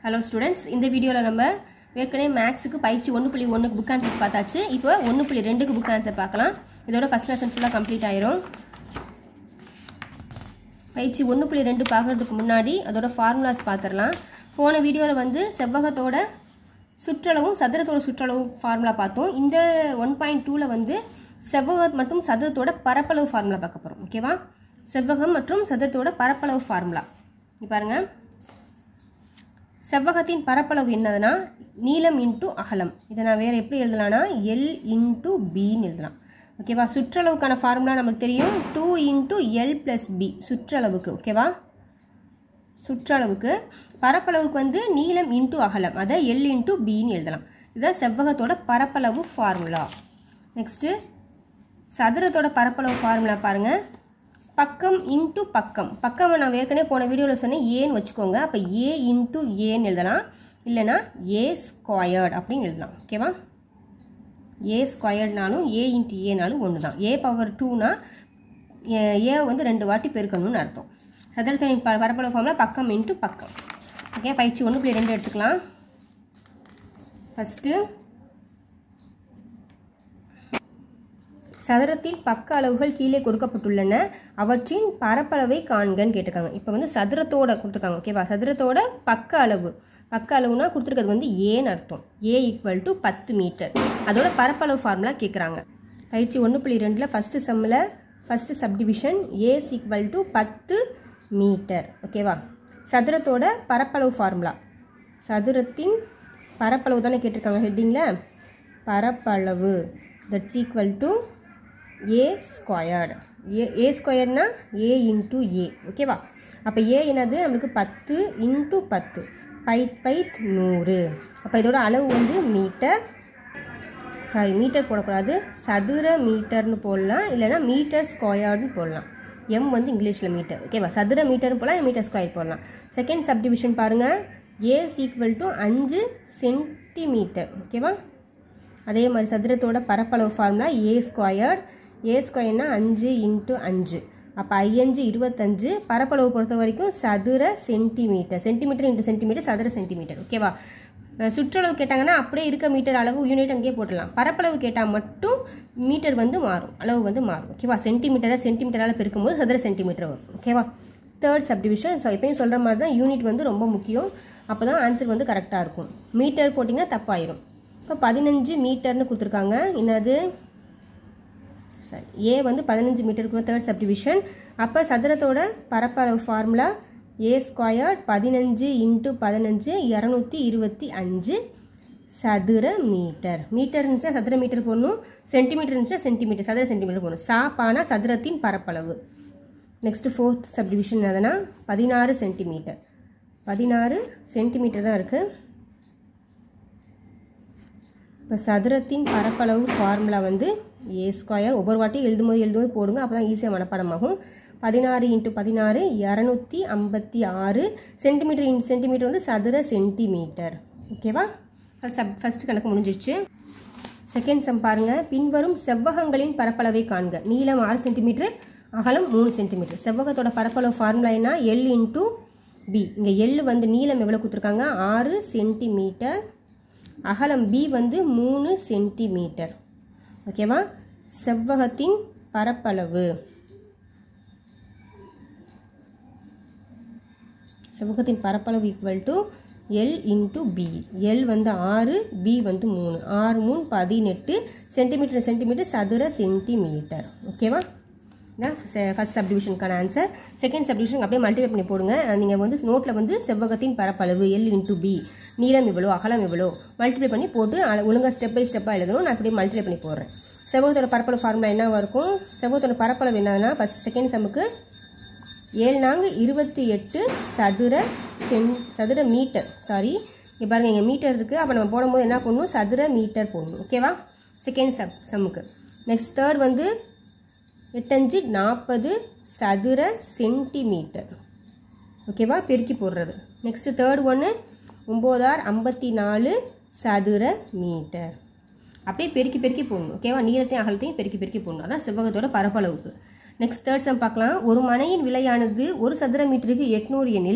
Hello students இந்த வீடியோவில் நம்ம ஏற்கனவே மேக்ஸுக்கு பயிற்சி ஒன்று புள்ளி ஒன்றுக்கு புக் ஆன்சர்ஸ் பார்த்தாச்சு இப்போ ஒன்று புள்ளி ரெண்டுக்கு புக் ஆன்சர் பார்க்கலாம் இதோட ஃபஸ்ட் லெசன் ஃபுல்லாக கம்ப்ளீட் ஆயிரும் பயிற்சி ஒன்று புள்ளி ரெண்டு பார்க்குறதுக்கு முன்னாடி அதோட ஃபார்முலாஸ் பார்த்துடலாம் போன வீடியோவில் வந்து செவ்வகத்தோட சுற்றளவும் சதுரத்தோட சுற்றளவும் ஃபார்முலா பார்த்தோம் இந்த ஒன் பாயிண்ட் டூவில் வந்து செவ்வகம் மற்றும் சதுரத்தோட பரப்பளவு ஃபார்முலா பார்க்க போகிறோம் ஓகேவா செவ்வகம் மற்றும் சதுரத்தோட பரப்பளவு ஃபார்முலா இங்க பாருங்க செவ்வகத்தின் பரப்பளவு என்னதுன்னா நீளம் இன்ட்டு அகலம் இதை நான் வேறு எப்படி எழுதலாம்னா எல் இன்ட்டு பின்னு எழுதலாம் ஓகேவா சுற்றளவுக்கான ஃபார்முலா நமக்கு தெரியும் two into L plus B சுற்றளவுக்கு ஓகேவா சுற்றளவுக்கு பரப்பளவுக்கு வந்து நீளம் இன்ட்டு அகலம் அதை எல் இன்ட்டு பின்னு எழுதலாம் இதுதான் செவ்வகத்தோட பரப்பளவு ஃபார்முலா நெக்ஸ்ட்டு சதுரத்தோட பரப்பளவு ஃபார்முலா பாருங்கள் பக்கம் இன்ட்டு பக்கம் பக்கம் நான் ஏற்கனவே போன வீடியோவில் சொன்னேன் ஏன்னு வச்சுக்கோங்க அப்போ ஏ இன்ட்டு ஏன்னு எழுதலாம் இல்லைனா ஏ ஸ்கொயர்ட் அப்படின்னு எழுதலாம் ஓகேவா ஏ ஸ்கொயர்ட்னாலும் ஏ இன்ட்டு ஏனாலும் ஒன்று தான் ஏ பவர் டூனா ஏ வந்து ரெண்டு வாட்டி பெருக்கணும்னு அர்த்தம் சதுரத்தின் ப பரப்பளவு ஃபார்மில் பக்கம் இன்ட்டு பக்கம் ஓகே பயிற்சி ஒன்று புள்ளி ரெண்டு எடுத்துக்கலாம் ஃபஸ்ட்டு சதுரத்தின் பக்க அளவுகள் கீழே கொடுக்கப்பட்டுள்ளன அவற்றின் பரப்பளவை காண்கன்னு கேட்டிருக்காங்க இப்போ வந்து சதுரத்தோட கொடுத்துருக்காங்க ஓகேவா சதுரத்தோட பக்க அளவு பக்க அளவுனா கொடுத்துருக்கிறது வந்து ஏன்னு அர்த்தம் ஏ ஈக்குவல் டு பத்து மீட்டர் அதோட பரப்பளவு ஃபார்முலா கேட்குறாங்க பயிற்சி ஒன்று புள்ளி ரெண்டில் ஃபஸ்ட்டு செம்மில் ஃபஸ்ட்டு சப்டிவிஷன் ஏஸ் ஈக்குவல் டு பத்து மீட்டர் ஓகேவா சதுரத்தோட பரப்பளவு ஃபார்முலா சதுரத்தின் பரப்பளவு தானே கேட்டிருக்காங்க ஹெட்டிங்கில் பரப்பளவு that's equal to A squared A A ஸ்கொயர்னா ஏ இன்ட்டு ஏ ஓகேவா அப்போ ஏ என்னது நம்மளுக்கு பத்து இன்ட்டு பத்து பைத் பைத் நூறு அப்போ இதோட அளவு வந்து மீட்டர் சாரி மீட்டர் போடக்கூடாது சதுர மீட்டர்னு போடலாம் இல்லைனா மீட்டர் ஸ்கொயர்டுன்னு போடலாம் எம் வந்து இங்கிலீஷில் மீட்டர் ஓகேவா சதுர மீட்டர்னு போடலாம் மீட்டர் ஸ்கொயர் போடலாம் செகண்ட் சப்டிவிஷன் பாருங்கள் ஏ ஈக்குவல் டு அஞ்சு சென்டிமீட்டர் ஓகேவா அதே மாதிரி சதுரத்தோட பரப்பளவு ஃபார்முலா ஏ ஸ்கொயர்ட் ஏ ஸ்கொயர்னா அஞ்சு இன்ட்டு அஞ்சு அப்போ ஐயஞ்சு இருபத்தஞ்சு பரப்பளவு பொறுத்த வரைக்கும் சதுர சென்டிமீட்டர் சென்டிமீட்டர் இன்ட்டு சென்டிமீட்டர் சதுர சென்டிமீட்டர் ஓகேவா சுற்றளவு கேட்டாங்கன்னா அப்படியே இருக்க மீட்டர் அளவு யூனிட் அங்கேயே போட்டுடலாம் பரப்பளவு கேட்டால் மட்டும் மீட்டர் வந்து மாறும் அளவு வந்து மாறும் ஓகேவா சென்டிமீட்டரை சென்டிமீட்டரால் பெருக்கும்போது சதுர சென்டிமீட்டர் வரும் ஓகேவா தேர்ட் சப்டிவிஷன் ஸோ எப்பயும் சொல்கிற மாதிரி தான் யூனிட் வந்து ரொம்ப முக்கியம் அப்போ தான் ஆன்சர் வந்து கரெக்டாக இருக்கும் மீட்டர் போட்டிங்கன்னா தப்பாயிரும் இப்போ பதினஞ்சு மீட்டர்னு கொடுத்துருக்காங்க என்னது சரி ஏ வந்து பதினஞ்சு மீட்டருக்கு தேர்ட் சப்டிவிஷன் அப்போ சதுரத்தோட பரப்பளவு ஃபார்முலா ஏ ஸ்கொயர் பதினஞ்சு இன்ட்டு பதினஞ்சு இரநூத்தி இருபத்தி அஞ்சு சதுர மீட்டர் மீட்டர் இருந்துச்சா சதுர மீட்டர் போடணும் சென்டிமீட்டர் இருந்துச்சா சென்டிமீட்டர் சதுர சென்டிமீட்டர் போடணும் சாப்பானா சதுரத்தின் பரப்பளவு நெக்ஸ்ட் ஃபோர்த் சப்டிவிஷன் எதுனா பதினாறு சென்டிமீட்டர் பதினாறு சென்டிமீட்டர் தான் இருக்குது இப்போ சதுரத்தின் பரப்பளவு ஃபார்முலா வந்து ஏ ஸ்கொயர் ஒவ்வொரு வாட்டியும் எழுதும்போது எழுதும்போது போடுங்க அப்போ தான் ஈஸியாக மனப்பாடமாகும் பதினாறு இன்ட்டு பதினாறு இரநூத்தி ஐம்பத்தி ஆறு சென்டிமீட்டர் இன் சென்டிமீட்டர் வந்து சதுர சென்டிமீட்டர் ஓகேவா சப் ஃபஸ்ட்டு கணக்கு முடிஞ்சிருச்சு செகண்ட் சம் பாருங்கள் பின்வரும் செவ்வகங்களின் பரப்பளவை காண்க நீளம் ஆறு சென்டிமீட்டர் அகலம் மூணு சென்டிமீட்டர் செவ்வகத்தோட பரப்பளவு ஃபார்முலா என்ன எல் இன்ட்டு பி இங்கே எல் வந்து நீளம் எவ்வளோ கொடுத்துருக்காங்க ஆறு சென்டிமீட்டர் அகலம் பி வந்து மூணு சென்டிமீட்டர் ஓகேவா செவ்வகத்தின் பரப்பளவு செவ்வகத்தின் பரப்பளவு equal to L into B L வந்து ஆறு பி வந்து மூணு ஆறு மூணு பதினெட்டு சென்டிமீட்டர் சென்டிமீட்டர் சதுர சென்டிமீட்டர் ஓகேவா இதான் ஃபஸ்ட் சப்டிவிஷனுக்கான ஆன்சர் செகண்ட் சப்டிவிஷன் அப்படியே மல்டிப்ளை பண்ணி போடுங்க நீங்கள் வந்து நோட்டில் வந்து செவ்வகத்தின் பரப்பளவு எல் இன்ட்டு பி நீளம் இவ்வளோ அகலம் இவ்வளோ மல்டிப்ளை பண்ணி போட்டு ஒழுங்காக ஸ்டெப் பை ஸ்டெப்பாக எழுதணும் நான் அப்படியே மல்டிப்ளை பண்ணி போடுறேன் செவ்வகத்தோட பரப்பளவு ஃபார்முலா என்னவாக இருக்கும் செவ்வகத்தோட பரப்பளவு என்னன்னா ஃபஸ்ட் செகண்ட் சம்முக்கு ஏழு நான்கு இருபத்தி எட்டு சதுர சென் சதுர மீட்டர் சாரி இங்கே பாருங்கள் இங்கே மீட்டர் இருக்குது அப்போ நம்ம போடும்போது என்ன பண்ணணும் சதுர மீட்டர் போடணும் ஓகேவா செகண்ட் சம் சம்முக்கு நெக்ஸ்ட் தேர்ட் வந்து எட்டஞ்சு நாற்பது சதுர சென்டிமீட்டர் ஓகேவா பெருக்கி போடுறது நெக்ஸ்ட் தேர்ட் ஒன்று ஒம்போதார் ஐம்பத்தி நாலு சதுர மீட்டர் அப்படியே பெருக்கி பெருக்கி போடணும் ஓகேவா நீளத்தையும் அகலத்தையும் பெருக்கி பெருக்கி போடணும் அதான் செவ்வகத்தோட பரப்பளவுக்கு நெக்ஸ்ட் தேர்ட் சம் பார்க்கலாம் ஒரு மனையின் விலையானது ஒரு சதுர மீட்டருக்கு எட்நூறு எனில்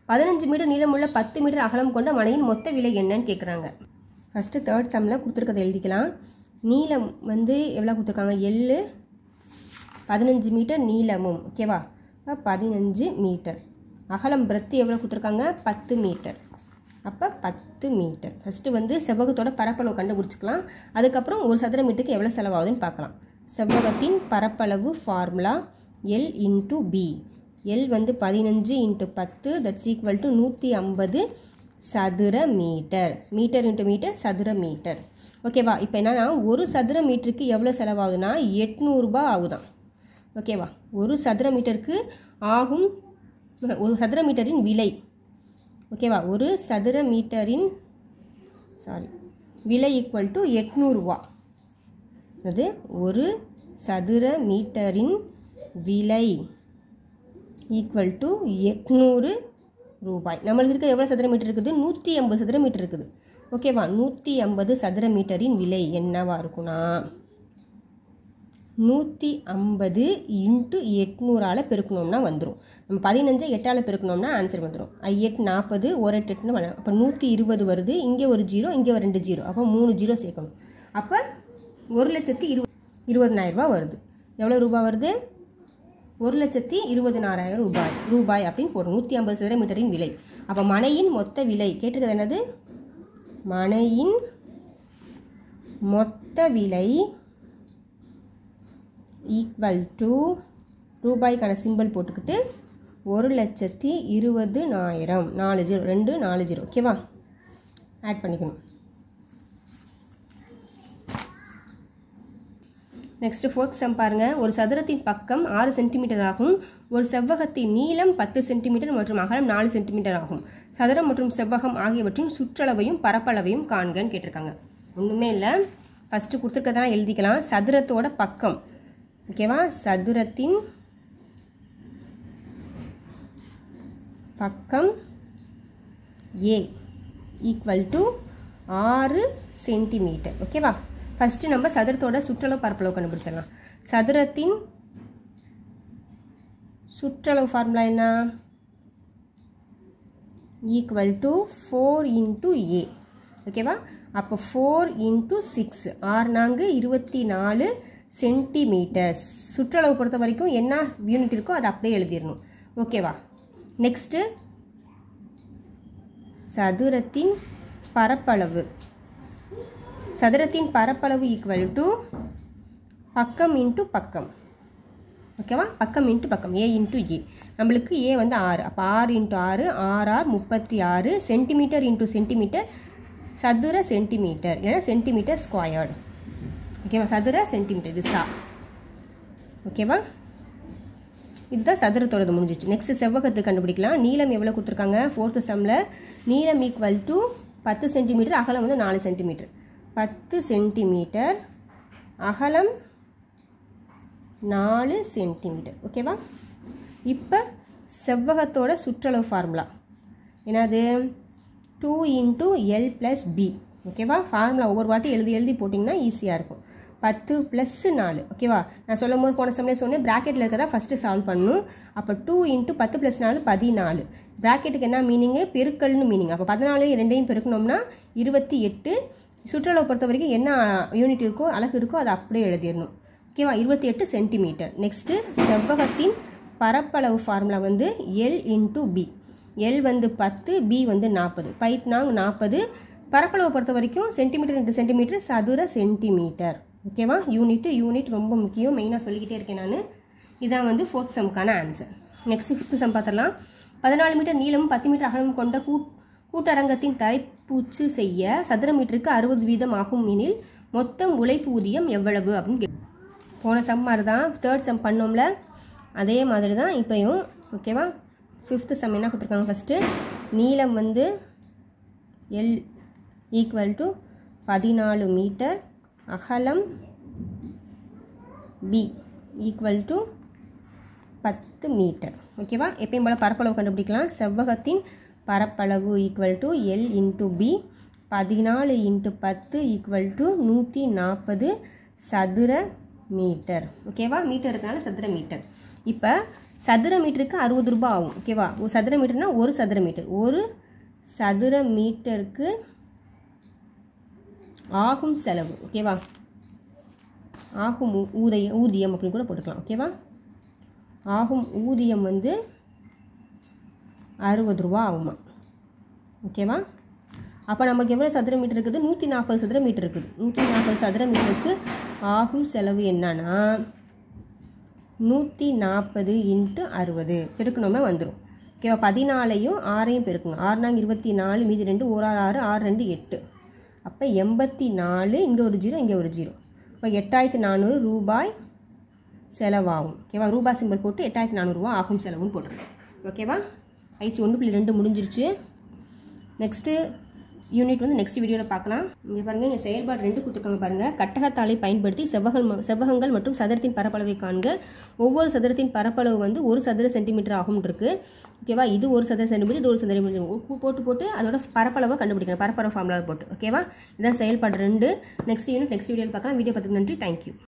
பதினஞ்சு மீட்டர் நீளமுள்ள பத்து மீட்டர் அகலம் கொண்ட மனையின் மொத்த விலை என்னன்னு கேட்குறாங்க ஃபஸ்ட்டு தேர்ட் சம்மில் கொடுத்துருக்கதை எழுதிக்கலாம் நீளம் வந்து எவ்வளோ கொடுத்துருக்காங்க எள்ளு பதினஞ்சு மீட்டர் நீளமும் ஓகேவா அப்போ பதினஞ்சு மீட்டர் அகலம் பிரத்து எவ்வளோ கொடுத்துருக்காங்க பத்து மீட்டர் அப்போ பத்து மீட்டர் ஃபஸ்ட்டு வந்து செவ்வகத்தோட பரப்பளவு கண்டுபிடிச்சிக்கலாம் அதுக்கப்புறம் ஒரு சதுர மீட்டருக்கு எவ்வளோ செலவாகுதுன்னு பார்க்கலாம் செவ்வகத்தின் பரப்பளவு formula L into B L வந்து பதினஞ்சு இன்ட்டு பத்து தட்ஸ் ஈக்குவல் டு நூற்றி ஐம்பது சதுர மீட்டர் மீட்டர் இன்ட்டு மீட்டர் சதுர மீட்டர் ஓகேவா இப்போ என்னன்னா ஒரு சதுர மீட்டருக்கு எவ்வளோ செலவாகுதுன்னா எட்நூறுபா ஆகுதான் ஓகேவா ஒரு சதுர மீட்டருக்கு ஆகும் ஒரு சதுர மீட்டரின் விலை ஓகேவா ஒரு சதுர மீட்டரின் சாரி விலை ஈக்குவல் டு எட்நூறுவா அது ஒரு சதுர மீட்டரின் விலை ஈக்குவல் டு எட்நூறு ரூபாய் நம்மளுக்கு இருக்க எவ்வளோ சதுர மீட்டர் இருக்குது நூற்றி ஐம்பது சதுர மீட்டர் இருக்குது ஓகேவா நூற்றி ஐம்பது சதுர மீட்டரின் விலை என்னவா இருக்குன்னா நூற்றி ஐம்பது இன்ட்டு எட்நூறால் பெருக்கணும்னா வந்துடும் நம்ம பதினஞ்சை எட்டால் பெருக்கணும்னா ஆன்சர் வந்துடும் ஐஎட் நாற்பது ஒரு எட்டு எட்டுன்னு வரும். அப்போ நூற்றி இருபது வருது இங்கே ஒரு ஜீரோ இங்கே ஒரு ரெண்டு ஜீரோ அப்போ மூணு ஜீரோ சேர்க்கணும் அப்போ ஒரு லட்சத்தி இரு இருபதனாயிரரூபா வருது எவ்வளோ ரூபாய் வருது ஒரு லட்சத்தி இருபதினாயிரம் ரூபாய் ரூபாய் அப்படின்னு போடும் நூற்றி ஐம்பது சதுர மீட்டரின் விலை அப்போ மனையின் மொத்த விலை கேட்டிருக்கிறது என்னது மனையின் மொத்த விலை ஈக்குவல் டு ரூபாய்க்கான சிம்பிள் போட்டுக்கிட்டு ஒரு லட்சத்தி இருபதுனாயிரம் நாலு ஜீரோ ரெண்டு நாலு ஜீரோ ஓகேவா ஆட் பண்ணிக்கணும் நெக்ஸ்ட் ஃபோர்த் சம் பாருங்க ஒரு சதுரத்தின் பக்கம் ஆறு சென்டிமீட்டர் ஆகும் ஒரு செவ்வகத்தின் நீளம் பத்து சென்டிமீட்டர் மற்றும் அகலம் நாலு சென்டிமீட்டர் ஆகும் சதுரம் மற்றும் செவ்வகம் ஆகியவற்றின் சுற்றளவையும் பரப்பளவையும் காண்கன்னு கேட்டிருக்காங்க ஒன்றுமே இல்லை ஃபஸ்ட்டு கொடுத்துருக்கதான் எழுதிக்கலாம் சதுரத்தோட பக்கம் ஓகேவா சதுரத்தின் பக்கம் ஏ ஈக்குவல் டு ஆறு சென்டிமீட்டர் ஓகேவா ஃபஸ்ட்டு நம்ம சதுரத்தோட சுற்றளவு பரப்பளவு கண்டுபிடிச்சிடலாம் சதுரத்தின் சுற்றளவு ஃபார்முலா என்ன equal to four into A ஓகேவா அப்போ ஃபோர் இன்ட்டு சிக்ஸ் ஆறு நான்கு இருபத்தி நாலு சென்டிமீட்டர்ஸ் சுற்றளவு பொறுத்த வரைக்கும் என்ன யூனிட் இருக்கோ அதை அப்படியே எழுதிடணும் ஓகேவா நெக்ஸ்ட்டு சதுரத்தின் பரப்பளவு சதுரத்தின் பரப்பளவு ஈக்குவல் டு பக்கம் இன்ட்டு பக்கம் ஓகேவா பக்கம் இன்ட்டு பக்கம் ஏ இன்ட்டு ஏ நம்மளுக்கு ஏ வந்து ஆறு அப்போ ஆறு இன்ட்டு ஆறு ஆறு ஆறு முப்பத்தி ஆறு சென்டிமீட்டர் இன்ட்டு சென்டிமீட்டர் சதுர சென்டிமீட்டர் இல்லைன்னா சென்டிமீட்டர் ஸ்கொயர்டு ஓகேவா சதுர சென்டிமீட்டர் இது சா ஓகேவா இதுதான் சதுரத்தோடது முடிஞ்சிச்சு நெக்ஸ்ட் செவ்வகத்துக்கு கண்டுபிடிக்கலாம் நீளம் எவ்வளோ கொடுத்துருக்காங்க ஃபோர்த்து சம்மில் நீளம் ஈக்குவல் டு பத்து சென்டிமீட்டர் அகலம் வந்து நாலு சென்டிமீட்டர் பத்து சென்டிமீட்டர் அகலம் நாலு சென்டிமீட்டர் ஓகேவா இப்போ செவ்வகத்தோட சுற்றளவு ஃபார்முலா என்னது two into L plus B ஓகேவா ஃபார்முலா ஒவ்வொரு வாட்டி எழுதி எழுதி போட்டிங்கன்னா ஈஸியாக இருக்கும் பத்து ப்ளஸ்ஸு நாலு ஓகேவா நான் சொல்லும் போது போன சமயம் சொன்னேன் ப்ராக்கெட்டில் இருக்கிறதா ஃபஸ்ட்டு சால்வ் பண்ணணும் அப்போ டூ இன்ட்டு பத்து ப்ளஸ் நாலு பதினாலு ப்ராக்கெட்டுக்கு என்ன மீனிங்கு பெருக்கல்னு மீனிங் அப்போ பதினாலு ரெண்டையும் பெருக்கணும்னா இருபத்தி எட்டு சுற்றளவு பொறுத்த வரைக்கும் என்ன யூனிட் இருக்கோ அழகு இருக்கோ அதை அப்படியே எழுதிடணும் ஓகேவா இருபத்தி எட்டு சென்டிமீட்டர் நெக்ஸ்ட்டு செவ்வகத்தின் பரப்பளவு ஃபார்முலா வந்து எல் இன்ட்டு பி எல் வந்து பத்து பி வந்து நாற்பது பைத் நாங் நாற்பது பரப்பளவை பொறுத்த வரைக்கும் சென்டிமீட்டர் இன்ட்டு சென்டிமீட்டர் சதுர சென்டிமீட்டர் ஓகேவா யூனிட்டு யூனிட் ரொம்ப முக்கியம் மெயினாக சொல்லிக்கிட்டே இருக்கேன் நான் இதான் வந்து ஃபோர்த் சம்க்கான ஆன்சர் நெக்ஸ்ட் ஃபிஃப்த் சம் பார்த்துடலாம் பதினாலு மீட்டர் நீளமும் பத்து மீட்டர் அகலம் கொண்ட கூட் கூட்டரங்கத்தின் தரைப்பூச்சு செய்ய சதுர மீட்டருக்கு அறுபது வீதம் ஆகும் எனில் மொத்தம் உழைப்பு ஊதியம் எவ்வளவு அப்படின்னு கே போன சம் மாதிரி தான் தேர்ட் சம் பண்ணோம்ல அதே மாதிரி தான் இப்போயும் ஓகேவா ஃபிஃப்த்து சம் என்ன கொடுத்துருக்காங்க ஃபஸ்ட்டு நீளம் வந்து எல் ஈக்குவல் டு பதினாலு மீட்டர் அகலம் பி ஈக்குவல் டு பத்து மீட்டர் ஓகேவா எப்பயும் போல் பரப்பளவு கண்டுபிடிக்கலாம் செவ்வகத்தின் பரப்பளவு equal to L into B பதினாலு இன்ட்டு பத்து ஈக்குவல் டு நூற்றி நாற்பது சதுர மீட்டர் ஓகேவா மீட்டர் இருக்கனால சதுர மீட்டர் இப்போ சதுர மீட்டருக்கு அறுபது ரூபாய் ஆகும் ஓகேவா ஒரு சதுர மீட்டர்னா ஒரு சதுர மீட்டர் ஒரு சதுர மீட்டருக்கு ஆகும் செலவு ஓகேவா ஆகும் ஊ- ஊதிய ஊதியம் அப்படின்னு கூட போட்டுக்கலாம் ஓகேவா ஆகும் ஊதியம் வந்து அறுபது ரூபா ஆகுமா ஓகேவா அப்போ நமக்கு எவ்வளோ சதுர மீட்டர் இருக்குது நூற்றி நாற்பது சதுர மீட்டர் இருக்குது நூற்றி நாற்பது சதுர மீட்டருக்கு ஆகும் செலவு என்னன்னா நூற்றி நாற்பது இன்ட்டு அறுபது பெருக்கணுமே வந்துடும் ஓகேவா பதினாலையும் ஆறையும் பெருக்குங்க ஆறுனாங்க இருபத்தி நாலு மீதி ரெண்டு ஒரு ஆறு ஆறு ஆறு ரெண்டு எட்டு அப்போ எண்பத்தி நாலு இங்கே ஒரு ஜீரோ இங்கே ஒரு ஜீரோ இப்போ எட்டாயிரத்தி நானூறு ரூபாய் செலவாகும் ஓகேவா ரூபாய் சிம்பிள் போட்டு எட்டாயிரத்தி நானூறுரூவா ஆகும் செலவுன்னு போட்டுருக்கேன் ஓகேவா பயிற்சி ஒன்று புள்ளி ரெண்டு முடிஞ்சிருச்சு நெக்ஸ்ட்டு யூனிட் வந்து நெக்ஸ்ட் வீடியோவில் பார்க்கலாம் இங்கே பாருங்கள் இங்கே செயல்பாடு ரெண்டு கொடுத்துருக்காங்க பாருங்கள் கட்டகத்தாளை பயன்படுத்தி செவ்வகங்கள் ம- செவ்வகங்கள் மற்றும் சதுரத்தின் பரப்பளவை காண்க ஒவ்வொரு சதுரத்தின் பரப்பளவு வந்து ஒரு சதுர சென்டிமீட்டர் ஆகும் இருக்கு ஓகேவா இது ஒரு சதுர சென்டிமீட்டர் இது ஒரு சதுர சென்டிமீட்டர் உப்பு போட்டு போட்டு அதோட பரப்பளவை கண்டுபிடிக்கணும் பரப்பளவு ஃபார்முலா போட்டு ஓகேவா இதான் செயல்பாடு ரெண்டு நெக்ஸ்ட் யூனிட் நெக்ஸ்ட் வீடியோவில் பார்க்கலாம் வீடியோ பார்த்துக்கு நன்றி தேங்க்யூ